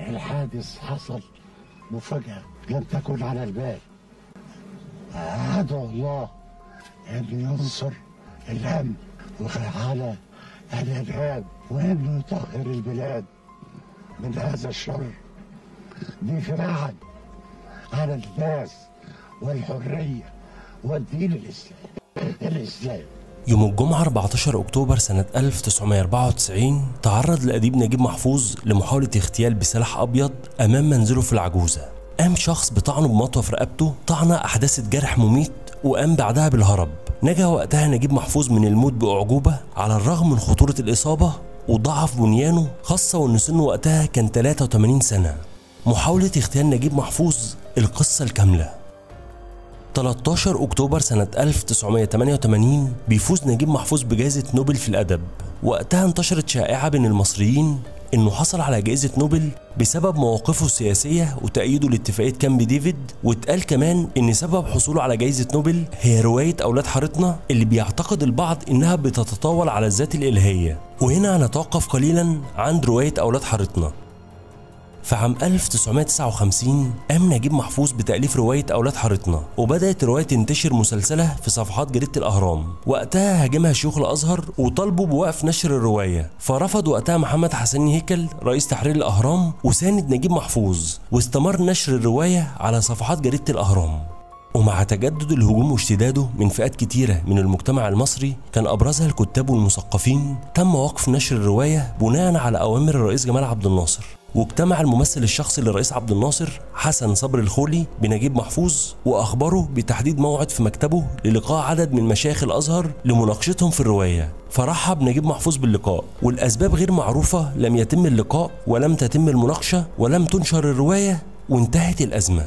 الحادث حصل مفاجأة لم تكن على البال أدعو الله أن ينصر الأمن وعلى الإرهاب وأنه يطهر البلاد من هذا الشر دفاعا عن الناس والحرية والدين الإسلامي الإسلام يوم الجمعة 14 أكتوبر سنة 1994 تعرض الأديب نجيب محفوظ لمحاولة اغتيال بسلاح أبيض أمام منزله في العجوزة قام شخص بطعنه بمطوة في رقبته طعنة أحدثت جرح مميت وقام بعدها بالهرب نجا وقتها نجيب محفوظ من الموت بأعجوبة على الرغم من خطورة الإصابة وضعف بنيانه خاصة وأن سنه وقتها كان 83 سنة محاولة اغتيال نجيب محفوظ القصة الكاملة 13 أكتوبر سنة 1988 بيفوز نجيب محفوظ بجائزة نوبل في الأدب وقتها انتشرت شائعة بين المصريين إنه حصل على جائزة نوبل بسبب مواقفه السياسية وتأييده لاتفاقية كامب ديفيد واتقال كمان إن سبب حصوله على جائزة نوبل هي رواية أولاد حارتنا اللي بيعتقد البعض إنها بتتطاول على الذات الإلهية وهنا هنتوقف قليلا عند رواية أولاد حارتنا في عام 1959 قام نجيب محفوظ بتأليف رواية أولاد حارتنا وبدأت الرواية تنتشر مسلسلة في صفحات جريدة الأهرام وقتها هاجمها شيوخ الأزهر وطالبوا بوقف نشر الرواية فرفض وقتها محمد حسن هيكل رئيس تحرير الأهرام وساند نجيب محفوظ واستمر نشر الرواية على صفحات جريدة الأهرام ومع تجدد الهجوم واشتداده من فئات كتيرة من المجتمع المصري كان أبرزها الكتاب والمثقفين تم وقف نشر الرواية بناء على أوامر الرئيس جمال عبد الناصر واجتمع الممثل الشخصي للرئيس عبد الناصر حسن صبري الخولي بنجيب محفوظ واخبره بتحديد موعد في مكتبه للقاء عدد من مشايخ الازهر لمناقشتهم في الروايه فرحب نجيب محفوظ باللقاء والاسباب غير معروفه لم يتم اللقاء ولم تتم المناقشه ولم تنشر الروايه وانتهت الازمه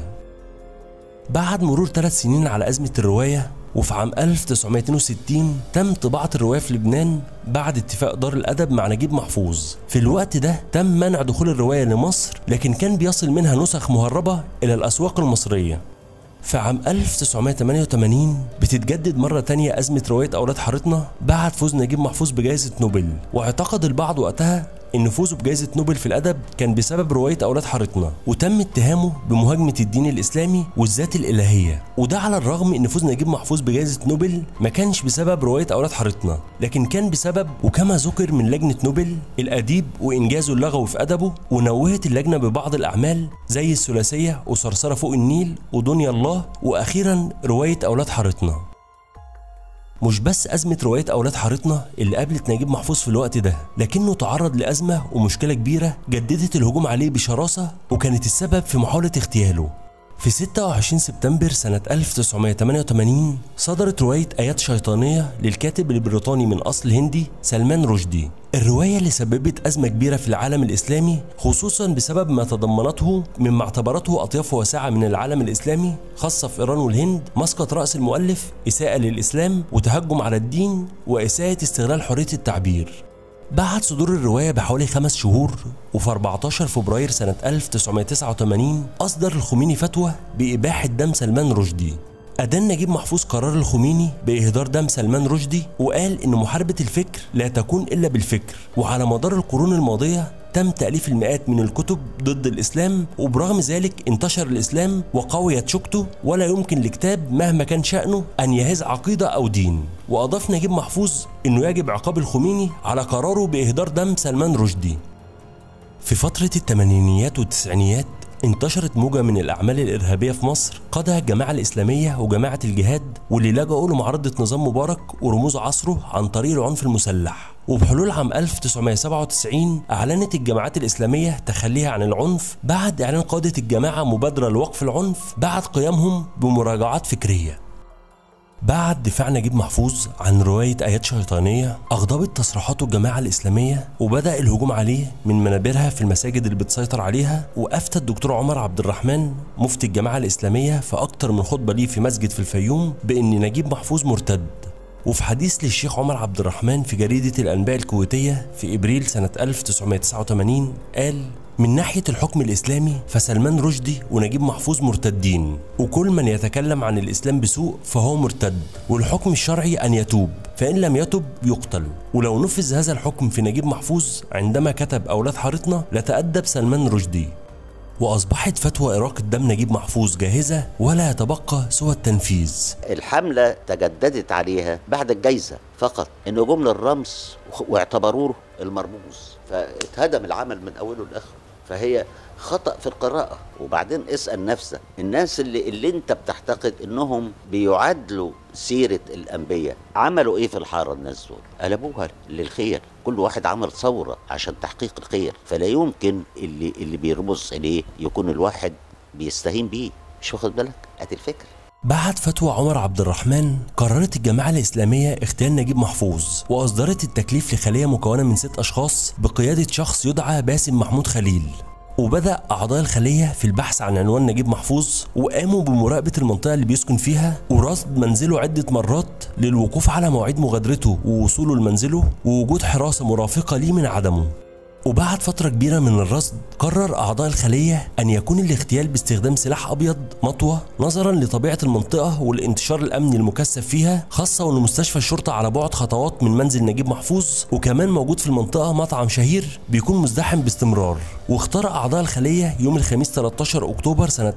بعد مرور ثلاث سنين على أزمة الرواية وفي عام 1962 تم طباعة الرواية في لبنان بعد اتفاق دار الأدب مع نجيب محفوظ في الوقت ده تم منع دخول الرواية لمصر لكن كان بيصل منها نسخ مهربة إلى الأسواق المصرية في عام 1988 بتتجدد مرة تانية أزمة رواية أولاد حارتنا بعد فوز نجيب محفوظ بجائزة نوبل واعتقد البعض وقتها ان فوزه بجائزة نوبل في الأدب كان بسبب رواية أولاد حارتنا وتم اتهامه بمهاجمة الدين الإسلامي والذات الإلهية وده على الرغم ان فوز نجيب محفوظ بجائزة نوبل ما كانش بسبب رواية أولاد حارتنا لكن كان بسبب وكما ذكر من لجنة نوبل الأديب وإنجازه اللغوي في أدبه ونوهت اللجنة ببعض الأعمال زي الثلاثية وصرصرة فوق النيل ودنيا الله وأخيرا رواية أولاد حارتنا مش بس أزمة رواية أولاد حارتنا اللي قابلت نجيب محفوظ في الوقت ده لكنه تعرض لأزمة ومشكلة كبيرة جددت الهجوم عليه بشراسة وكانت السبب في محاولة اغتياله في 26 سبتمبر سنة 1988 صدرت رواية آيات شيطانية للكاتب البريطاني من أصل هندي سلمان رشدي الرواية اللي سببت أزمة كبيرة في العالم الإسلامي خصوصا بسبب ما تضمنته مما اعتبرته أطياف واسعة من العالم الإسلامي خاصة في إيران والهند مسقط رأس المؤلف إساءة للإسلام وتهجم على الدين وإساءة استغلال حرية التعبير بعد صدور الرواية بحوالي خمس شهور وفي 14 فبراير سنة 1989 أصدر الخميني فتوى بإباحة دم سلمان رشدي أدان نجيب محفوظ قرار الخميني بإهدار دم سلمان رشدي وقال إن محاربة الفكر لا تكون إلا بالفكر وعلى مدار القرون الماضية تم تأليف المئات من الكتب ضد الإسلام وبرغم ذلك انتشر الإسلام وقويت شوكته ولا يمكن لكتاب مهما كان شأنه أن يهز عقيدة أو دين وأضاف نجيب محفوظ أنه يجب عقاب الخميني على قراره بإهدار دم سلمان رشدي في فترة الثمانينيات والتسعينيات انتشرت موجة من الأعمال الإرهابية في مصر قادها الجماعة الإسلامية وجماعة الجهاد واللي لجأوا لمعارضة نظام مبارك ورموز عصره عن طريق العنف المسلح وبحلول عام 1997 أعلنت الجماعات الإسلامية تخليها عن العنف بعد إعلان قادة الجماعة مبادرة لوقف العنف بعد قيامهم بمراجعات فكرية بعد دفاع نجيب محفوظ عن رواية آيات شيطانية أغضبت تصريحاته الجماعة الإسلامية وبدأ الهجوم عليه من منابرها في المساجد اللي بتسيطر عليها وأفتى الدكتور عمر عبد الرحمن مفتي الجماعة الإسلامية في أكتر من خطبة ليه في مسجد في الفيوم بأن نجيب محفوظ مرتد وفي حديث للشيخ عمر عبد الرحمن في جريدة الأنباء الكويتية في إبريل سنة 1989 قال من ناحية الحكم الإسلامي فسلمان رشدي ونجيب محفوظ مرتدين وكل من يتكلم عن الإسلام بسوء فهو مرتد والحكم الشرعي أن يتوب فإن لم يتب يقتل ولو نفذ هذا الحكم في نجيب محفوظ عندما كتب أولاد حارتنا لتأدب سلمان رشدي وأصبحت فتوى إراقة دم نجيب محفوظ جاهزة ولا يتبقى سوى التنفيذ الحملة تجددت عليها بعد الجايزة فقط إنه جم للرمز واعتبروه المرموز فاتهدم العمل من أوله لآخره فهي خطأ في القراءة وبعدين اسأل نفسك الناس اللي, اللي انت بتعتقد انهم بيعادلوا سيرة الأنبياء عملوا ايه في الحارة الناس دول قلبوها للخير كل واحد عمل ثورة عشان تحقيق الخير فلا يمكن اللي, اللي بيرمز إليه يكون الواحد بيستهين بيه مش واخد بالك ادي الفكرة بعد فتوى عمر عبد الرحمن قررت الجماعة الإسلامية اغتيال نجيب محفوظ وأصدرت التكليف لخلية مكونة من ست أشخاص بقيادة شخص يدعى باسم محمود خليل وبدأ أعضاء الخلية في البحث عن عنوان نجيب محفوظ وقاموا بمراقبة المنطقة اللي بيسكن فيها ورصد منزله عدة مرات للوقوف على مواعيد مغادرته ووصوله لمنزله ووجود حراسة مرافقة ليه من عدمه وبعد فترة كبيرة من الرصد قرر أعضاء الخلية أن يكون الاغتيال باستخدام سلاح أبيض مطوة نظرا لطبيعة المنطقة والانتشار الأمني المكثف فيها خاصة وأن مستشفى الشرطة على بعد خطوات من منزل نجيب محفوظ وكمان موجود في المنطقة مطعم شهير بيكون مزدحم باستمرار واختار أعضاء الخلية يوم الخميس 13 أكتوبر سنة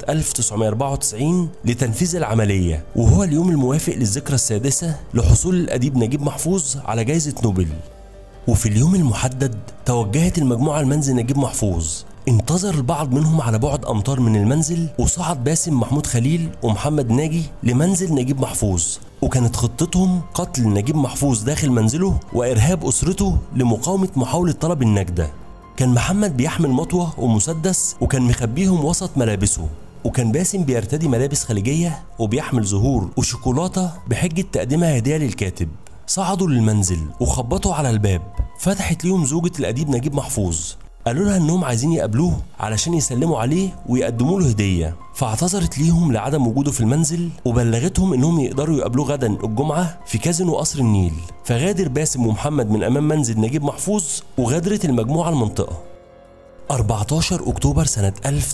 1994 لتنفيذ العملية وهو اليوم الموافق للذكرى السادسة لحصول الأديب نجيب محفوظ على جائزة نوبل وفي اليوم المحدد توجهت المجموعة لمنزل نجيب محفوظ انتظر البعض منهم على بعد أمتار من المنزل وصعد باسم محمود خليل ومحمد ناجي لمنزل نجيب محفوظ وكانت خطتهم قتل نجيب محفوظ داخل منزله وإرهاب أسرته لمقاومة محاولة طلب النجدة كان محمد بيحمل مطوة ومسدس وكان مخبيهم وسط ملابسه وكان باسم بيرتدي ملابس خليجية وبيحمل زهور وشوكولاتة بحجة تقديمها هدية للكاتب صعدوا للمنزل وخبطوا على الباب فتحت ليهم زوجة الأديب نجيب محفوظ قالوا لها انهم عايزين يقابلوه علشان يسلموا عليه ويقدموا له هديه فاعتذرت ليهم لعدم وجوده في المنزل وبلغتهم انهم يقدروا يقابلوه غدا الجمعه في كازينو قصر النيل فغادر باسم ومحمد من امام منزل نجيب محفوظ وغادرت المجموعه المنطقه 14 أكتوبر سنة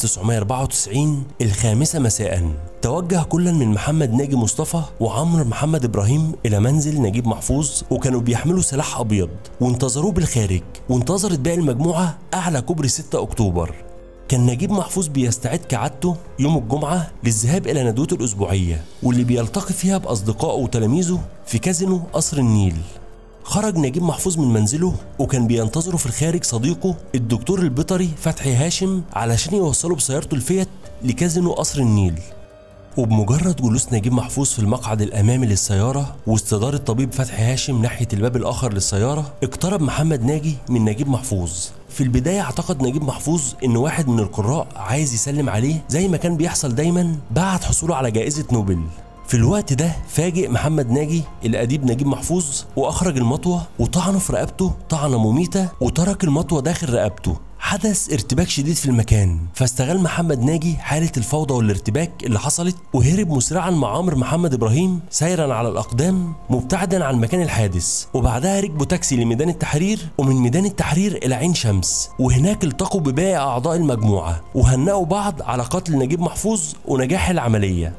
1994 الخامسة مساء توجه كل من محمد ناجي مصطفى وعمرو محمد إبراهيم إلى منزل نجيب محفوظ وكانوا بيحملوا سلاح أبيض وانتظروه بالخارج وانتظرت باقي المجموعة أعلى كوبري 6 أكتوبر كان نجيب محفوظ بيستعد كعادته يوم الجمعة للذهاب إلى ندوته الأسبوعية واللي بيلتقي فيها بأصدقائه وتلاميذه في كازينو قصر النيل خرج نجيب محفوظ من منزله وكان بينتظره في الخارج صديقه الدكتور البيطري فتحي هاشم علشان يوصله بسيارته الفيت لكازينو قصر النيل وبمجرد جلوس نجيب محفوظ في المقعد الامامي للسياره واستدار الطبيب فتحي هاشم ناحيه الباب الاخر للسياره اقترب محمد ناجي من نجيب محفوظ في البداية اعتقد نجيب محفوظ إن واحد من القراء عايز يسلم عليه زي ما كان بيحصل دايما بعد حصوله على جائزة نوبل في الوقت ده فاجئ محمد ناجي الأديب نجيب محفوظ وأخرج المطوة وطعنه في رقبته طعنة مميتة وترك المطوة داخل رقبته حدث ارتباك شديد في المكان فاستغل محمد ناجي حالة الفوضى والارتباك اللي حصلت وهرب مسرعا مع عمرو محمد إبراهيم سيرا على الأقدام مبتعدا عن مكان الحادث وبعدها ركبوا تاكسي لميدان التحرير ومن ميدان التحرير إلى عين شمس وهناك التقوا بباقي أعضاء المجموعة وهنأوا بعض على قتل نجيب محفوظ ونجاح العملية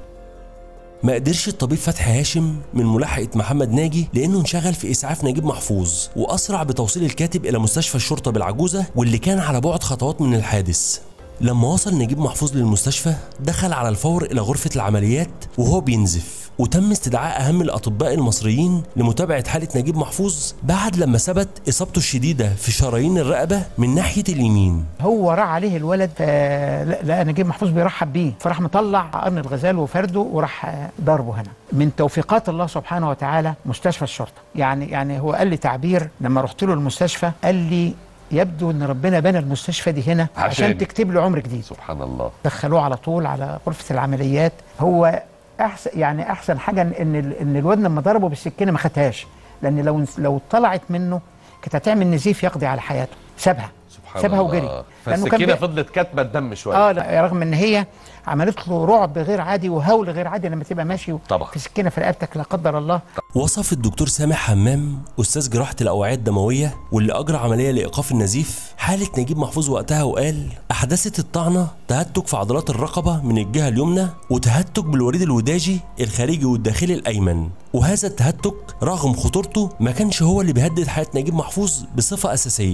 ما قدرش الطبيب فتحي هاشم من ملاحقة محمد ناجي لأنه انشغل في إسعاف نجيب محفوظ وأسرع بتوصيل الكاتب إلى مستشفى الشرطة بالعجوزة واللي كان على بعد خطوات من الحادث لما وصل نجيب محفوظ للمستشفى دخل على الفور إلى غرفة العمليات وهو بينزف وتم استدعاء أهم الأطباء المصريين لمتابعة حالة نجيب محفوظ بعد لما ثبت إصابته الشديدة في شرايين الرقبة من ناحية اليمين هو راح عليه الولد آه، لقى نجيب محفوظ بيرحب بيه فراح مطلع قرن الغزال وفرده وراح آه، ضربه هنا من توفيقات الله سبحانه وتعالى مستشفى الشرطه يعني يعني هو قال لي تعبير لما رحت له المستشفى قال لي يبدو ان ربنا بنى المستشفى دي هنا عشان, عشان. عشان تكتب له عمر جديد سبحان الله دخلوه على طول على غرفه العمليات هو احسن يعني احسن حاجه ان ال- ان الواد لما ضربه بالسكينه ما خدهاش لان لو لو طلعت منه كانت هتعمل نزيف يقضي على حياته سابها سبحان سابها الله وجري لأنه كان فالسكينه بي- فضلت كاتمه الدم شويه اه لا رغم ان هي عملت له رعب غير عادي وهول غير عادي لما تبقى ماشي طبعا. في سكينه في رقبتك لا قدر الله وصف الدكتور سامح حمام أستاذ جراحة الأوعية الدموية واللي أجرى عملية لإيقاف النزيف حالة نجيب محفوظ وقتها وقال أحدثت الطعنة تهتك في عضلات الرقبة من الجهة اليمنى وتهتك بالوريد الوداجي الخارجي والداخلي الأيمن وهذا التهتك رغم خطورته ما كانش هو اللي بيهدد حياة نجيب محفوظ بصفة أساسية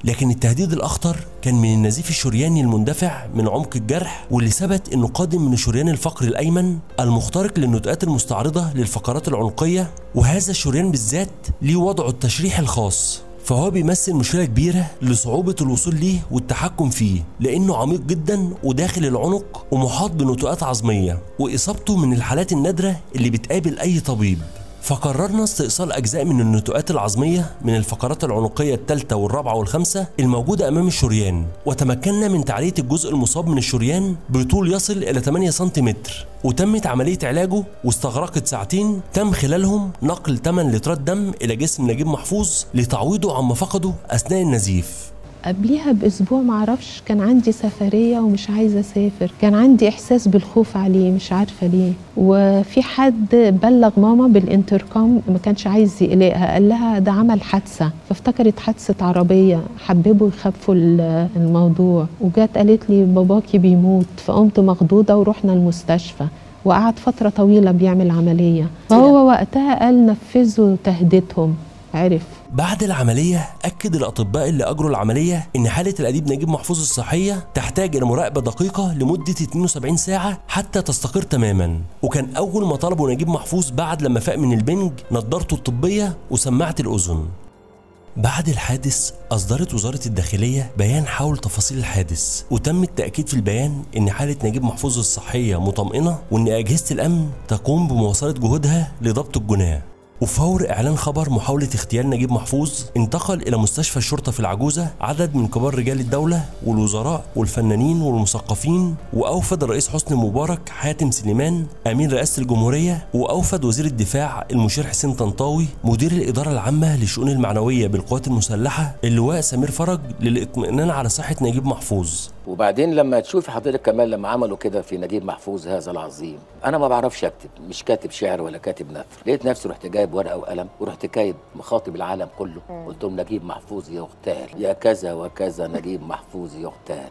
لكن التهديد الأخطر كان من النزيف الشرياني المندفع من عمق الجرح واللي ثبت إنه قادم من الشريان الفقري الأيمن المخترق للنتوءات المستعرضة للفقرات العنقية وهذا الشريان بالذات ليه وضعه التشريحي الخاص فهو بيمثل مشكلة كبيرة لصعوبة الوصول ليه والتحكم فيه لأنه عميق جدا وداخل العنق ومحاط بنتوءات عظمية وإصابته من الحالات النادرة اللي بتقابل أي طبيب فقررنا استئصال أجزاء من النتوءات العظمية من الفقرات العنقية الثالثة والرابعة والخامسة الموجودة أمام الشريان وتمكنا من تعلية الجزء المصاب من الشريان بطول يصل إلى 8 سنتيمتر وتمت عملية علاجه واستغرقت ساعتين تم خلالهم نقل 8 لترات دم إلى جسم نجيب محفوظ لتعويضه عما فقده أثناء النزيف قبليها باسبوع معرفش كان عندي سفريه ومش عايزه اسافر كان عندي احساس بالخوف عليه مش عارفه ليه وفي حد بلغ ماما بالانتركام ما كانش عايز يقلقها قال لها ده عمل حادثه فافتكرت حادثه عربيه حببوا يخفوا ال- الموضوع وجات قالت لي باباكي بيموت فقمت مخضوضه ورحنا المستشفى وقعد فتره طويله بيعمل عمليه فهو وقتها قال نفذوا تهديدهم عرف بعد العملية أكد الأطباء اللي أجروا العملية إن حالة الأديب نجيب محفوظ الصحية تحتاج إلى مراقبة دقيقة لمدة 72 ساعة حتى تستقر تماما وكان أول ما طلبوا نجيب محفوظ بعد لما فاق من البنج نضارته الطبية وسماعة الأذن بعد الحادث أصدرت وزارة الداخلية بيان حول تفاصيل الحادث وتم التأكيد في البيان إن حالة نجيب محفوظ الصحية مطمئنة وإن أجهزة الأمن تقوم بمواصلة جهودها لضبط الجناه وفور إعلان خبر محاولة اغتيال نجيب محفوظ انتقل إلى مستشفى الشرطة في العجوزة عدد من كبار رجال الدولة والوزراء والفنانين والمثقفين وأوفد الرئيس حسني مبارك حاتم سليمان أمين رئاسة الجمهورية وأوفد وزير الدفاع المشير حسين طنطاوي مدير الإدارة العامة للشؤون المعنوية بالقوات المسلحة اللواء سمير فرج للإطمئنان على صحة نجيب محفوظ وبعدين لما تشوفي حضرتك كمان لما عملوا كده في نجيب محفوظ هذا العظيم انا ما بعرفش اكتب مش كاتب شعر ولا كاتب نثر لقيت نفسي رحت جايب ورقه وقلم ورحت كايب مخاطب العالم كله قلت لهم نجيب محفوظ يغتال يا كذا وكذا نجيب محفوظ يغتال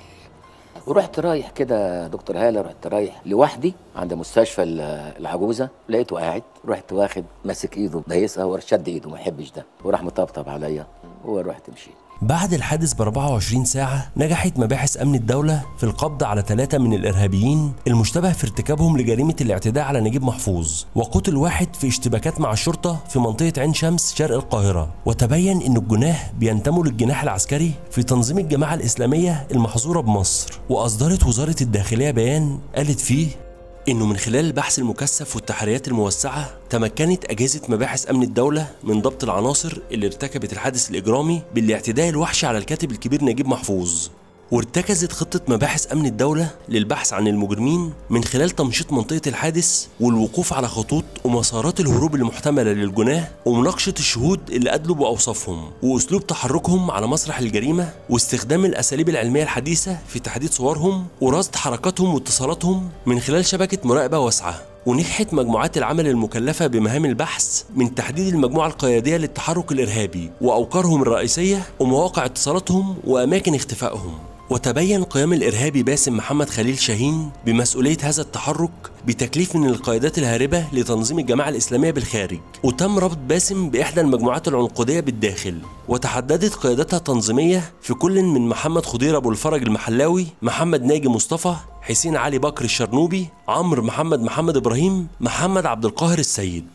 ورحت رايح كده دكتور هاله رحت رايح لوحدي عند مستشفى ال- العجوزه لقيته قاعد رحت واخد ماسك ايده دايسها ورشد ايده ما يحبش ده وراح مطبطب عليا ورحت مشيت بعد الحادث ب 24 ساعة نجحت مباحث أمن الدولة في القبض على ثلاثة من الإرهابيين المشتبه في ارتكابهم لجريمة الاعتداء على نجيب محفوظ وقتل واحد في اشتباكات مع الشرطة في منطقة عين شمس شرق القاهرة وتبين أن الجناه بينتموا للجناح العسكري في تنظيم الجماعة الإسلامية المحظورة بمصر وأصدرت وزارة الداخلية بيان قالت فيه انه من خلال البحث المكثف والتحريات الموسعه تمكنت اجهزه مباحث امن الدوله من ضبط العناصر اللي ارتكبت الحادث الاجرامي بالاعتداء الوحشي على الكاتب الكبير نجيب محفوظ وارتكزت خطة مباحث أمن الدولة للبحث عن المجرمين من خلال تمشيط منطقة الحادث والوقوف على خطوط ومسارات الهروب المحتملة للجناه ومناقشة الشهود اللي أدلوا بأوصافهم وأسلوب تحركهم على مسرح الجريمة واستخدام الأساليب العلمية الحديثة في تحديد صورهم ورصد حركاتهم واتصالاتهم من خلال شبكة مراقبة واسعة ونجحت مجموعات العمل المكلفة بمهام البحث من تحديد المجموعة القيادية للتحرك الإرهابي وأوقارهم الرئيسية ومواقع اتصالاتهم وأماكن اختفائهم وتبين قيام الإرهابي باسم محمد خليل شاهين بمسؤولية هذا التحرك بتكليف من القيادات الهاربة لتنظيم الجماعة الإسلامية بالخارج وتم ربط باسم بإحدى المجموعات العنقودية بالداخل وتحددت قيادتها التنظيمية في كل من محمد خضير أبو الفرج المحلاوي محمد ناجي مصطفى حسين علي بكر الشرنوبي عمرو محمد محمد إبراهيم محمد عبد القاهر السيد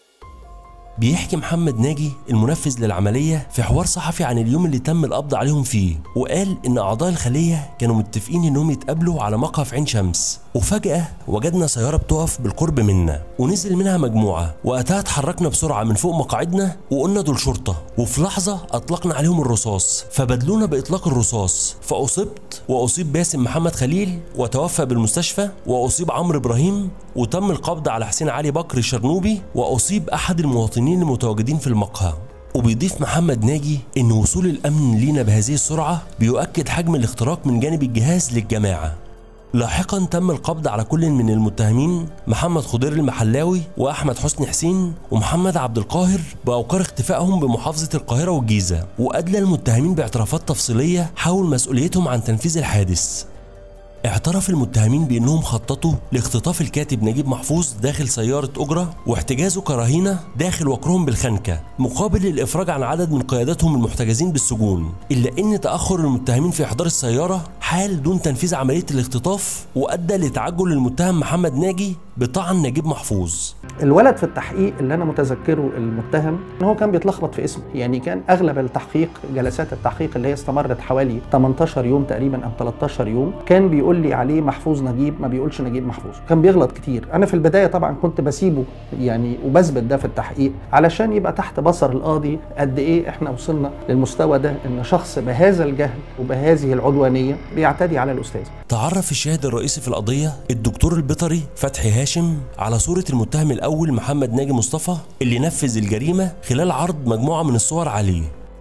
بيحكي محمد ناجي المنفذ للعملية في حوار صحفي عن اليوم اللي تم القبض عليهم فيه وقال إن أعضاء الخلية كانوا متفقين إنهم يتقابلوا على مقهى في عين شمس وفجأة وجدنا سيارة بتقف بالقرب منا ونزل منها مجموعة وقتها اتحركنا بسرعة من فوق مقاعدنا وقلنا دول شرطة وفي لحظة أطلقنا عليهم الرصاص فبدلونا بإطلاق الرصاص فأصبت وأصيب باسم محمد خليل وتوفى بالمستشفى وأصيب عمرو إبراهيم وتم القبض على حسين علي بكر الشرنوبي وأصيب أحد المواطنين المتواجدين في المقهى وبيضيف محمد ناجي ان وصول الامن لينا بهذه السرعه بيؤكد حجم الاختراق من جانب الجهاز للجماعه لاحقا تم القبض على كل من المتهمين محمد خضير المحلاوي واحمد حسني حسين ومحمد عبد القاهر باوقار اختفائهم بمحافظه القاهره والجيزه وادلى المتهمين باعترافات تفصيليه حول مسؤوليتهم عن تنفيذ الحادث اعترف المتهمين بانهم خططوا لاختطاف الكاتب نجيب محفوظ داخل سياره اجره واحتجازه كرهينه داخل وقرهم بالخنكه مقابل الافراج عن عدد من قياداتهم المحتجزين بالسجون الا ان تاخر المتهمين في احضار السياره حال دون تنفيذ عمليه الاختطاف وادى لتعجل المتهم محمد ناجي بطعن نجيب محفوظ الولد في التحقيق اللي انا متذكره المتهم ان هو كان بيتلخبط في اسمه يعني كان اغلب التحقيق جلسات التحقيق اللي هي استمرت حوالي 18 يوم تقريبا او 13 يوم كان بيقول لي عليه محفوظ نجيب ما بيقولش نجيب محفوظ كان بيغلط كتير انا في البدايه طبعا كنت بسيبه يعني وبثبت ده في التحقيق علشان يبقى تحت بصر القاضي قد ايه احنا وصلنا للمستوى ده ان شخص بهذا الجهل وبهذه العدوانيه بيعتدي على الاستاذ تعرف الشاهد الرئيسي في القضية الدكتور البيطري فتحي هاشم على صورة المتهم الأول محمد ناجي مصطفى اللي نفذ الجريمة خلال عرض مجموعة من الصور عليه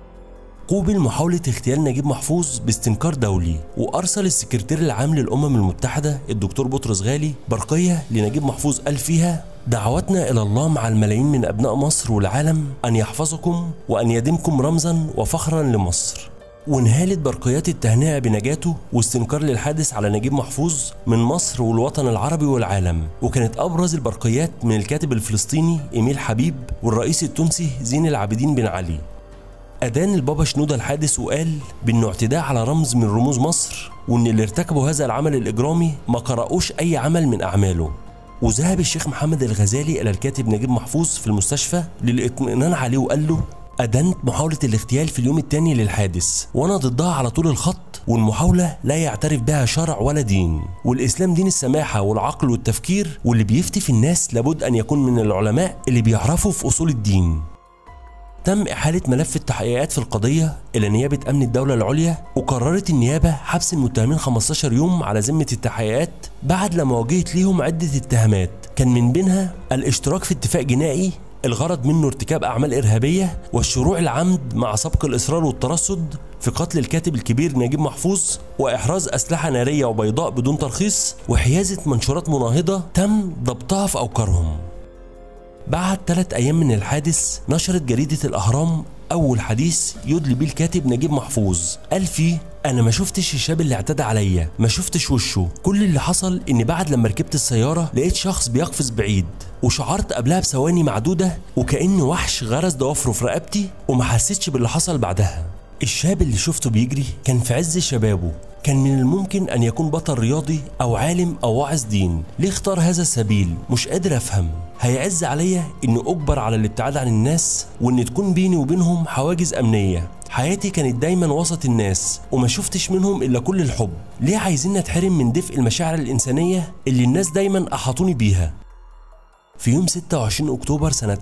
قوبل محاولة اغتيال نجيب محفوظ باستنكار دولي وأرسل السكرتير العام للأمم المتحدة الدكتور بطرس غالي برقية لنجيب محفوظ قال فيها دعوتنا إلى الله مع الملايين من أبناء مصر والعالم أن يحفظكم وأن يدمكم رمزا وفخرا لمصر وانهالت برقيات التهنئة بنجاته واستنكار للحادث على نجيب محفوظ من مصر والوطن العربي والعالم وكانت أبرز البرقيات من الكاتب الفلسطيني إيميل حبيب والرئيس التونسي زين العابدين بن علي أدان البابا شنودة الحادث وقال بأنه اعتداء على رمز من رموز مصر وأن اللي ارتكبوا هذا العمل الإجرامي ما قرأوش أي عمل من أعماله وذهب الشيخ محمد الغزالي إلى الكاتب نجيب محفوظ في المستشفى للاطمئنان عليه وقال له أدنت محاولة الاغتيال في اليوم الثاني للحادث وأنا ضدها على طول الخط والمحاولة لا يعترف بها شرع ولا دين والإسلام دين السماحة والعقل والتفكير واللي بيفتي في الناس لابد أن يكون من العلماء اللي بيعرفوا في أصول الدين تم إحالة ملف التحقيقات في القضية إلى نيابة أمن الدولة العليا وقررت النيابة حبس المتهمين 15 يوم على ذمة التحقيقات بعد لما واجهت ليهم عدة اتهامات كان من بينها الاشتراك في اتفاق جنائي الغرض منه ارتكاب أعمال إرهابية والشروع العمد مع سبق الإصرار والترصد في قتل الكاتب الكبير نجيب محفوظ وإحراز أسلحة نارية وبيضاء بدون ترخيص وحيازة منشورات مناهضة تم ضبطها في أوكارهم بعد ثلاث أيام من الحادث نشرت جريدة الأهرام أول حديث يدلي بيه الكاتب نجيب محفوظ قال فيه أنا ما شفتش الشاب اللي اعتدى عليا ما شفتش وشه كل اللي حصل إن بعد لما ركبت السيارة لقيت شخص بيقفز بعيد وشعرت قبلها بثواني معدودة وكأن وحش غرز ضوافره في رقبتي وما حسيتش باللي حصل بعدها الشاب اللي شفته بيجري كان في عز شبابه كان من الممكن أن يكون بطل رياضي أو عالم أو واعظ دين ليه اختار هذا السبيل مش قادر أفهم هيعز عليا إني أجبر على الابتعاد عن الناس وإن تكون بيني وبينهم حواجز أمنية حياتي كانت دايما وسط الناس وما شفتش منهم إلا كل الحب ليه عايزين نتحرم من دفء المشاعر الإنسانية اللي الناس دايما أحاطوني بيها في يوم 26 أكتوبر سنة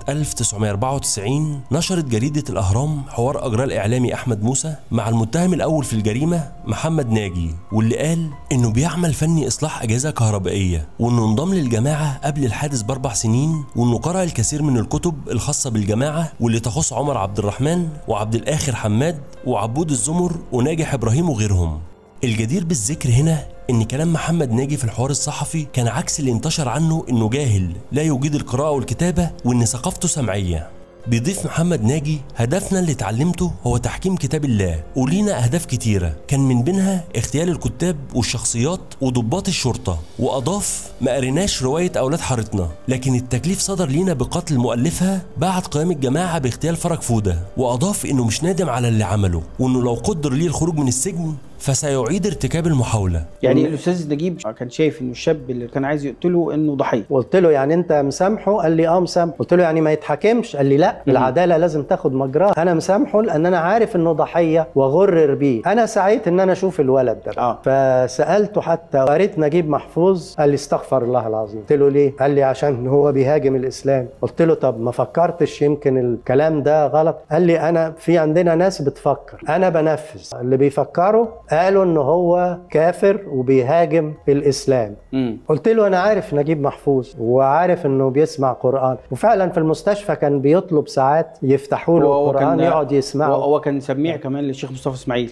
1994 نشرت جريدة الأهرام حوار أجراه الإعلامي أحمد موسى مع المتهم الأول في الجريمة محمد ناجي واللي قال إنه بيعمل فني إصلاح أجهزة كهربائية وإنه انضم للجماعة قبل الحادث بأربع سنين وإنه قرأ الكثير من الكتب الخاصة بالجماعة واللي تخص عمر عبد الرحمن وعبد الآخر حماد وعبود الزمر وناجح إبراهيم وغيرهم الجدير بالذكر هنا ان كلام محمد ناجي في الحوار الصحفي كان عكس اللي انتشر عنه انه جاهل لا يجيد القراءه والكتابه وان ثقافته سمعيه بيضيف محمد ناجي هدفنا اللي اتعلمته هو تحكيم كتاب الله ولينا اهداف كتيره كان من بينها اغتيال الكتاب والشخصيات وضباط الشرطه واضاف ما قريناش روايه اولاد حارتنا لكن التكليف صدر لينا بقتل مؤلفها بعد قيام الجماعه باغتيال فرج فوده واضاف انه مش نادم على اللي عمله وانه لو قدر ليه الخروج من السجن فسيعيد ارتكاب المحاوله يعني الاستاذ نجيب كان شايف انه الشاب اللي كان عايز يقتله انه ضحيه قلت له يعني انت مسامحه قال لي اه مسامحه قلت له يعني ما يتحاكمش قال لي لا العداله لازم تاخد مجراها انا مسامحه لان انا عارف انه ضحيه وغرر بيه انا سعيت ان انا اشوف الولد ده آه. فسالته حتى قريت نجيب محفوظ قال لي استغفر الله العظيم قلت له ليه قال لي عشان هو بيهاجم الاسلام قلت له طب ما فكرتش يمكن الكلام ده غلط قال لي انا في عندنا ناس بتفكر انا بنفذ اللي بيفكروا قالوا ان هو كافر وبيهاجم الاسلام امم قلت له انا عارف نجيب محفوظ وعارف انه بيسمع قران وفعلا في المستشفى كان بيطلب ساعات يفتحوا له هو القران كان- يقعد يسمعه هو كان سميع كمان للشيخ مصطفى اسماعيل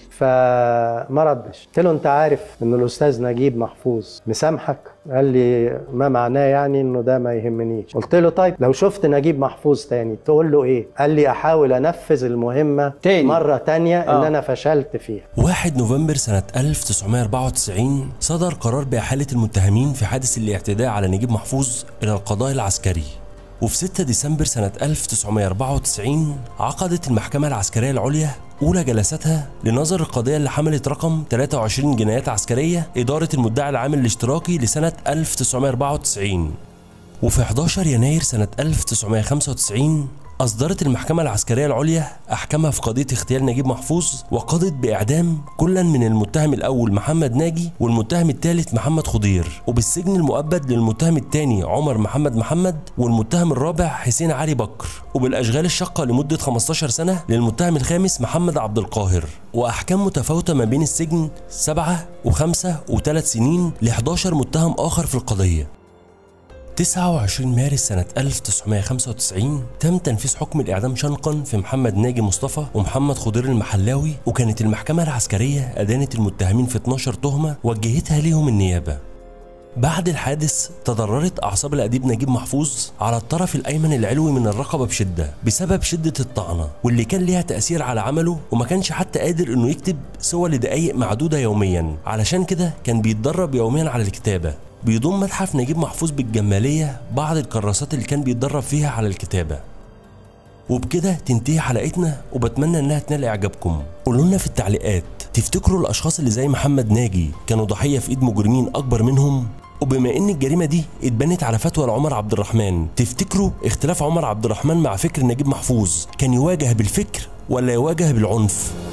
فما ردش قلت له انت عارف ان الاستاذ نجيب محفوظ مسامحك قال لي ما معناه يعني انه ده ما يهمنيش قلت له طيب لو شفت نجيب محفوظ تاني تقول له ايه قال لي احاول انفذ المهمه تاني. مره تانية ان آه. انا فشلت فيها 1 نوفمبر ديسمبر سنة 1994 صدر قرار بإحالة المتهمين في حادث الاعتداء على نجيب محفوظ إلى القضاء العسكري وفي 6 ديسمبر سنة 1994 عقدت المحكمة العسكرية العليا أولى جلساتها لنظر القضية اللي حملت رقم 23 جنايات عسكرية إدارة المدعي العام الاشتراكي لسنة 1994 وفي 11 يناير سنة 1995 أصدرت المحكمة العسكرية العليا أحكامها في قضية اغتيال نجيب محفوظ وقضت بإعدام كلا من المتهم الأول محمد ناجي والمتهم الثالث محمد خضير وبالسجن المؤبد للمتهم الثاني عمر محمد محمد والمتهم الرابع حسين علي بكر وبالأشغال الشاقة لمدة 15 سنة للمتهم الخامس محمد عبد القاهر وأحكام متفاوتة ما بين السجن سبعة وخمسة وثلاث سنين ل 11 متهم آخر في القضية 29 مارس سنة 1995 تم تنفيذ حكم الإعدام شنقا في محمد ناجي مصطفى ومحمد خضير المحلاوي وكانت المحكمة العسكرية أدانت المتهمين في 12 تهمة وجهتها ليهم النيابة بعد الحادث تضررت أعصاب الأديب نجيب محفوظ على الطرف الأيمن العلوي من الرقبة بشدة بسبب شدة الطعنة واللي كان ليها تأثير على عمله وما كانش حتى قادر إنه يكتب سوى لدقايق معدودة يوميا علشان كده كان بيتدرب يوميا على الكتابة بيضم متحف نجيب محفوظ بالجمالية بعض الكراسات اللي كان بيتدرب فيها على الكتابة وبكده تنتهي حلقتنا وبتمنى انها تنال اعجابكم قولوا لنا في التعليقات تفتكروا الاشخاص اللي زي محمد ناجي كانوا ضحيه في ايد مجرمين اكبر منهم وبما ان الجريمه دي اتبنت على فتوى لعمر عبد الرحمن تفتكروا اختلاف عمر عبد الرحمن مع فكر نجيب محفوظ كان يواجه بالفكر ولا يواجه بالعنف